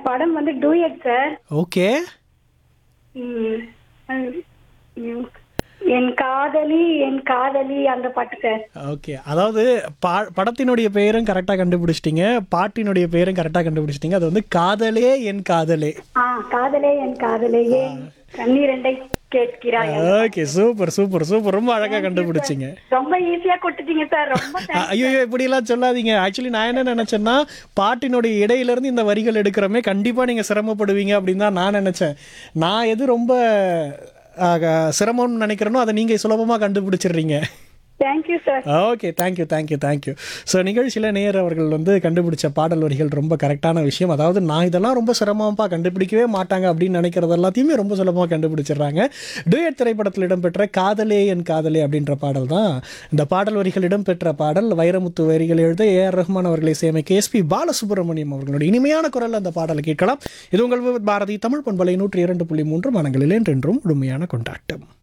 படம் வந்து duet sir okay ம், ம், என் காதலி என் காதலி அந்த பாட்டு சார் ஓகே அதாவது பா படத்தினுடைய பெயரும் கரெக்டாக கண்டுபிடிச்சிட்டீங்க பாட்டினுடைய பெயரும் கரெக்டாக கண்டுபிடிச்சிட்டீங்க அது வந்து காதலே என் காதலே ஆ காதலே என் காதலே ஏன் கண்ணீரண்டை கேட்கிறாய் ஓகே சூப்பர் சூப்பர் சூப்பர் ரொம்ப அழகாக கண்டுபிடிச்சிங்க ரொம்ப ஈஸியா கொடுத்துட்டீங்க சார் ரொம்ப thanks. ஐயோ இப்படிலாம் சொல்லாதீங்க ஆக்சுவலி நான் என்ன நினைச்சேன்னா பாட்டினுடைய இடையில இருந்து இந்த வரிகள் எடுக்கிறோமே கண்டிப்பா நீங்க சிரமப்படுவீங்க அப்படின்னு தான் நான் நினைச்சேன் நான் எது ரொம்ப ஆக, சிரமம்னு நினைக்கிறேனோ அதை நீங்க சுலபமா கண்டுபிடிச்சிடுறீங்க Thank you sir okay thank you thank you thank you so நிகழ்ச்சியில் நேயர் அவர்கள் வந்து கண்டுபிடிச்ச பாடல் வரிகள் ரொம்ப கரெக்டான விஷயம் அதாவது நான் இதெல்லாம் ரொம்ப சிரமமாக கண்டுபிடிக்கவே மாட்டாங்க அப்படின்னு நினைக்கிறது எல்லாத்தையுமே ரொம்ப சுலபமாக கண்டுபிடிச்சிடுறாங்க டூயட் திரைப்படத்தில் இடம்பெற்ற காதலே என் காதலே அப்படின்ற பாடல் தான் இந்த பாடல் வரிகள் இடம்பெற்ற பாடல் வைரமுத்து வரிகள் எழுத ஏஆர் ரஹ்மான் அவர்களை சேமிக்க எஸ்பி பாலசுப்ரமணியம் அவர்களுடைய இனிமையான குரல் அந்த பாடலை கேட்கலாம் இது உங்கள் பாரதி தமிழ் பண்பலை நூற்றி இரண்டு புள்ளி மூன்று மனங்களில் என்றென்றும் முழுமையான கொண்டாட்டம்